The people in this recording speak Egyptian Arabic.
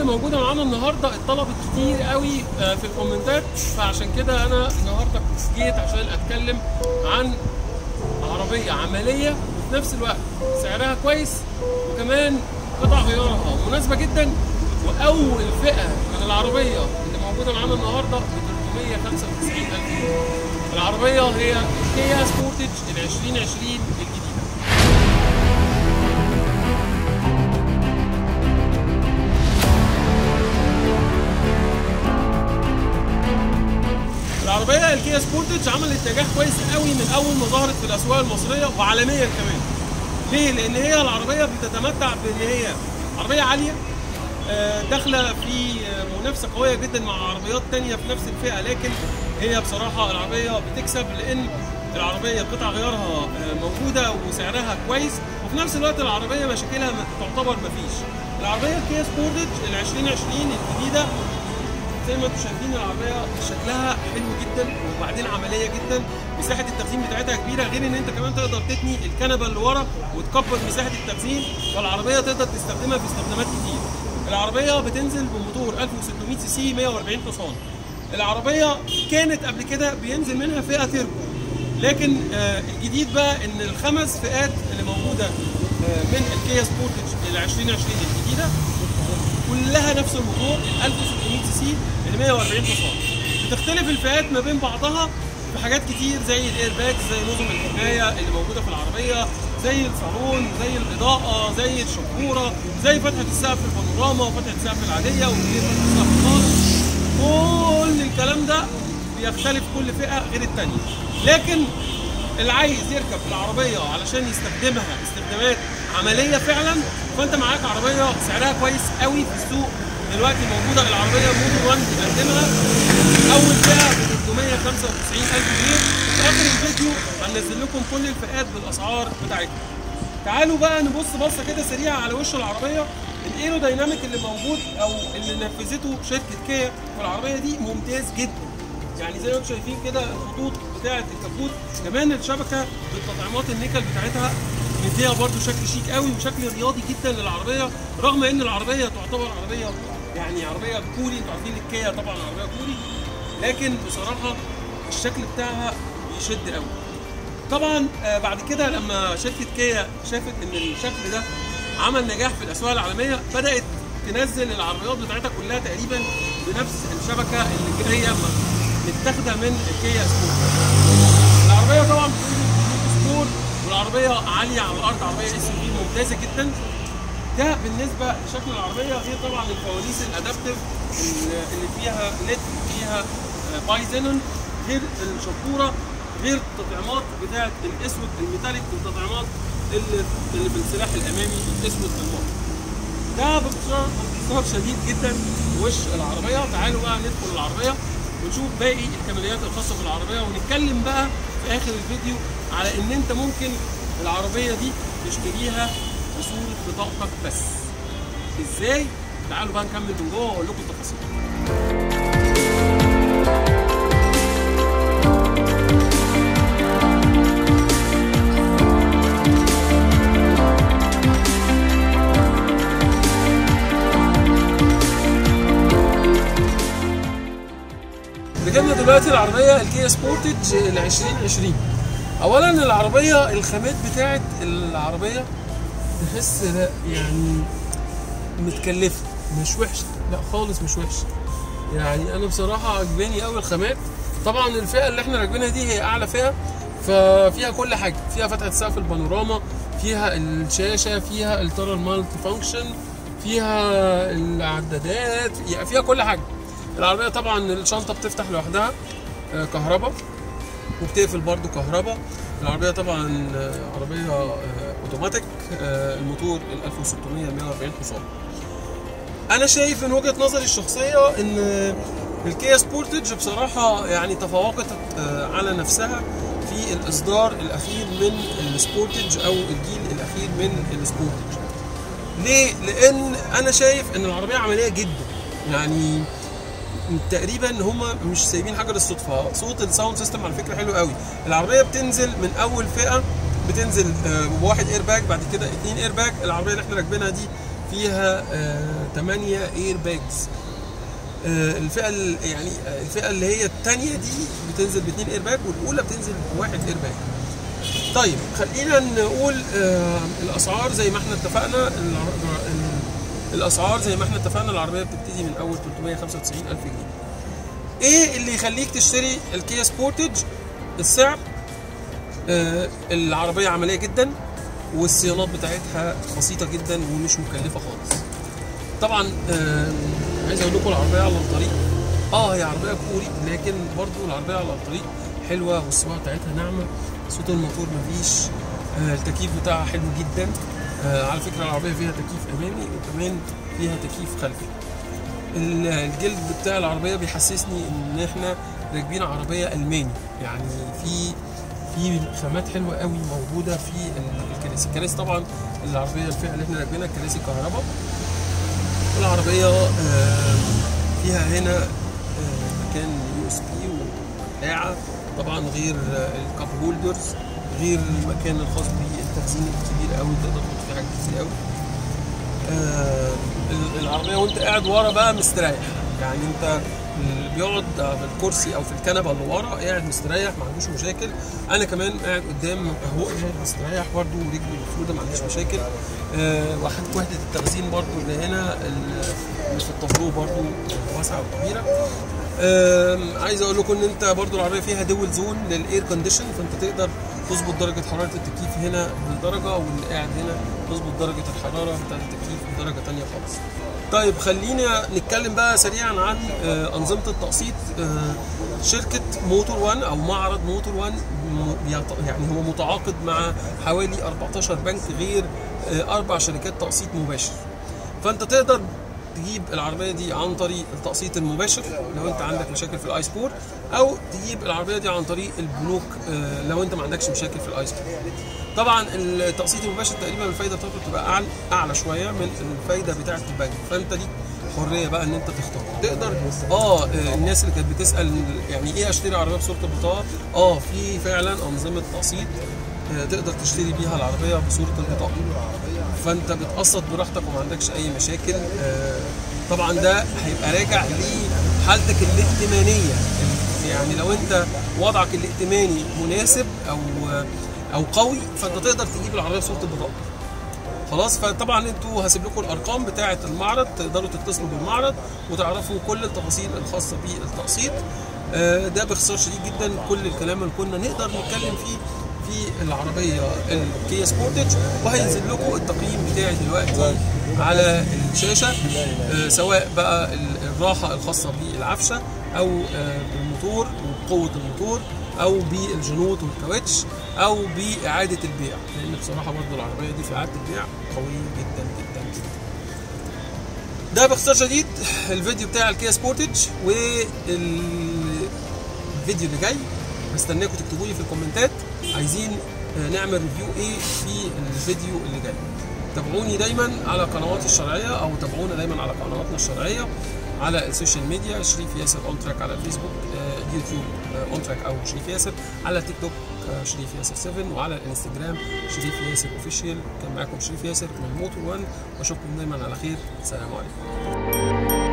موجوده معانا النهارده اتطلبت كتير قوي آه، في الكومنتات فعشان كده انا النهارده جيت عشان اتكلم عن عربيه عمليه وفي نفس الوقت سعرها كويس وكمان قطع غيارها مناسبه جدا واول فئه من العربيه اللي موجوده معانا النهارده ب 395 الف جنيه العربيه هي كيا سبورتج ال 2020 الجديده العربيه الكيا سبورتج عملت نجاح كويس قوي من اول ما ظهرت في الاسواق المصريه وعالميا كمان ليه لان هي العربيه بتتمتع بان هي عربيه عاليه آه، داخله في آه، منافسه قويه جدا مع عربيات تانية في نفس الفئه لكن هي بصراحه العربيه بتكسب لان العربيه قطع غيارها آه، موجوده وسعرها كويس وفي نفس الوقت العربيه مشاكلها ما- تعتبر مفيش العربيه الكيا سبورتج ال 2020 الجديده زي ما انتم شايفين العربيه شكلها حلو جدا وبعدين عمليه جدا مساحه التخزين بتاعتها كبيره غير ان انت كمان تقدر تتني الكنبه اللي ورا وتكبر مساحه التخزين فالعربيه تقدر تستخدمها في استخدامات كتير العربيه بتنزل بموتور 1600 سي سي 140 حصان العربيه كانت قبل كده بينزل منها فئه تيربو لكن آه الجديد بقى ان الخمس فئات اللي موجوده آه من الكيا سبورتج ال 2020 الجديده كلها نفس الموتور ال 1600 سي سي ال 140 حصان بتختلف الفئات ما بين بعضها في حاجات كتير زي الاير باك زي نظم الحمايه اللي موجوده في العربيه زي الصالون زي الاضاءه زي الشبوره زي فتحه السقف البانوراما وفتحه السقف العاديه وغير فتحه السقف الخاص كل الكلام ده بيختلف كل فئه غير الثانيه لكن اللي عايز يركب العربيه علشان يستخدمها استخدامات عمليه فعلا فانت معاك عربيه سعرها كويس قوي في السوق دلوقتي موجوده العربيه موديل 1 بيقدمها اول فئه ب 395 الف جنيه في اخر الفيديو هننزل لكم كل الفئات بالاسعار بتاعتها تعالوا بقى نبص بصه كده سريعه على وش العربيه الايرو دايناميك اللي موجود او اللي نفذته شركه كيا في العربيه دي ممتاز جدا يعني زي ما انتم شايفين كده الخطوط بتاعه الكبوت كمان الشبكه بالتطعيمات النيكل بتاعتها مديها برده شكل شيك قوي وشكل رياضي جدا للعربيه رغم ان العربيه تعتبر عربيه يعني عربيه كوري انتوا عارفين الكيا طبعا عربيه كوري لكن بصراحه الشكل بتاعها بيشد قوي طبعا آه، بعد كده لما شركه كيا شافت ان الشكل ده عمل نجاح في الاسواق العالميه بدات تنزل العربيات بتاعتها كلها تقريبا بنفس الشبكه اللي هي متاخده من الكيا سبورت العربيه طبعا بتنزل سبورت والعربيه عاليه على الارض عربيه اس في ممتازه جدا ده بالنسبه لشكل العربيه غير طبعا الفوانيس الادابتيف اللي فيها ليد فيها آه، بايزينون غير الشبوره غير التطعيمات بتاعه الاسود الميتاليك والتطعيمات اللي اللي في السلاح الامامي الاسود الماضي ده باختصار باختصار شديد جدا وش العربيه تعالوا بقى ندخل العربيه ونشوف باقي الكماليات الخاصه بالعربيه ونتكلم بقى في اخر الفيديو على ان انت ممكن العربيه دي تشتريها بصوره بطاقتك بس ازاي تعالوا بقى نكمل من جوه واقول لكم التفاصيل ركبنا دلوقتي العربيه الكيا سبورتج ال 2020 اولا العربيه الخامات بتاعت العربيه تحس لا يعني متكلفه مش وحشه لا خالص مش وحشه يعني انا بصراحه عجباني قوي الخامات طبعا الفئه اللي احنا راكبينها دي هي اعلى فئه ففيها كل حاجه فيها فتحه سقف البانوراما فيها الشاشه فيها الترا المالتي فانكشن فيها العدادات يعني فيها كل حاجه العربيه طبعا الشنطه بتفتح لوحدها آه، كهرباء وبتقفل برضو كهرباء العربيه طبعا آه، عربيه آه، اوتوماتيك آه، الموتور ال 1600 140 حصان انا شايف من وجهه نظري الشخصيه ان الكيا سبورتج بصراحه يعني تفوقت آه، على نفسها في الاصدار الاخير من السبورتج او الجيل الاخير من السبورتج ليه لان انا شايف ان العربيه عمليه جدا يعني تقريبا هم مش سايبين حاجه للصدفه صوت الساوند سيستم على فكره حلو قوي العربيه بتنزل من اول فئه بتنزل آه، بواحد اير باج بعد كده اتنين اير باج العربيه اللي احنا راكبينها دي فيها آه 8 اير باجز آه الفئه ال- يعني آه، الفئه اللي هي الثانيه دي بتنزل باثنين اير باج والاولى بتنزل بواحد اير باج طيب خلينا نقول آه الاسعار زي ما احنا اتفقنا الع- ال- الاسعار زي ما احنا اتفقنا العربيه بتبتدي من اول 395 الف جنيه ايه اللي يخليك تشتري الكيا سبورتج السعر آه العربيه عمليه جدا والصيانات بتاعتها بسيطه جدا ومش مكلفه خالص طبعا آه عايز اقول لكم العربيه على الطريق اه هي عربيه كوري لكن برضو العربيه على الطريق حلوه والسواقه بتاعتها ناعمه صوت الموتور مفيش آه التكييف بتاعها حلو جدا آه على فكره العربيه فيها تكييف امامي وكمان فيها تكييف خلفي ال- الجلد بتاع العربيه بيحسسني ان احنا راكبين عربيه الماني يعني في في خامات حلوه قوي موجوده في ال- الكراسي الكراسي طبعا العربيه الفئه اللي احنا راكبينها كراسي كهرباء العربيه آه، فيها هنا آه، مكان يو اس بي وبتاعه طبعا غير آه، الكاب هولدرز غير المكان الخاص بالتخزين الكبير قوي تقدر تحط فيه حاجات كتير قوي آه، ال- العربيه وانت قاعد ورا بقى مستريح يعني انت اللي بيقعد في الكرسي او في الكنبه اللي ورا قاعد مستريح ما عندوش مشاكل انا كمان قاعد قدام اهو قاعد مستريح برده ورجلي مفروده ما عنديش مشاكل آه، وحد- وحده التخزين برده اللي هنا ال- اللي في الطابلو برده واسعه وكبيره آم، عايز اقول لكم ان انت برضو العربيه فيها دول زون للاير كونديشن فانت تقدر تظبط درجه حراره التكييف هنا بدرجه واللي قاعد هنا تظبط درجه الحراره بتاعت التكييف بدرجه تانية خالص طيب خلينا نتكلم بقى سريعا عن آه، انظمه التقسيط آه، شركه موتور 1 او معرض موتور 1 م- بيعط- يعني هو متعاقد مع حوالي 14 بنك غير آه، اربع شركات تقسيط مباشر فانت تقدر تجيب العربيه دي عن طريق التقسيط المباشر لو انت عندك مشاكل في الاي سبور او تجيب العربيه دي عن طريق البنوك آه، لو انت ما عندكش مشاكل في الاي سبور طبعا التقسيط المباشر تقريبا الفايده بتاعته بتبقى اعلى اعلى شويه من الفايده بتاعه البنك فانت ليك حريه بقى ان انت تختار تقدر اه آه، الناس اللي كانت بتسال يعني ايه اشتري عربيه بصوره البطاقه اه في فعلا انظمه تقسيط آه، تقدر تشتري بيها العربيه بصوره البطاقه فانت بتقسط براحتك وما عندكش اي مشاكل آه، طبعا ده هيبقى راجع لحالتك الائتمانيه يعني لو انت وضعك الائتماني مناسب او او قوي فانت تقدر تجيب العربيه بصوره البطاقه خلاص فطبعا انتوا هسيب لكم الارقام بتاعه المعرض تقدروا تتصلوا بالمعرض وتعرفوا كل التفاصيل الخاصه بالتقسيط آه، ده باختصار شديد جدا كل الكلام اللي كنا نقدر نتكلم فيه في العربيه الكيا سبورتج وهينزل لكم التقييم بتاعي دلوقتي على الشاشه آه، سواء بقى ال- الراحه الخاصه بالعفشه او آه، بالموتور وقوه الموتور او بالجنوط والكاوتش او باعاده البيع لان بصراحه برضو العربيه دي في اعاده البيع قويه جدا جدا جدا ده باختصار شديد الفيديو بتاع الكيا سبورتج والفيديو اللي جاي هستناكم تكتبوا لي في الكومنتات عايزين آه، نعمل ريفيو ايه في الفيديو اللي جاي تابعوني دايما على قنواتي الشرعيه او تابعونا دايما على قنواتنا الشرعيه على السوشيال ميديا شريف ياسر اون تراك على الفيسبوك آه، يوتيوب اون تراك او شريف ياسر على تيك توك آه، شريف ياسر 7 وعلى الانستجرام شريف ياسر اوفيشال كان معاكم شريف ياسر من موتور 1 واشوفكم دايما على خير سلام عليكم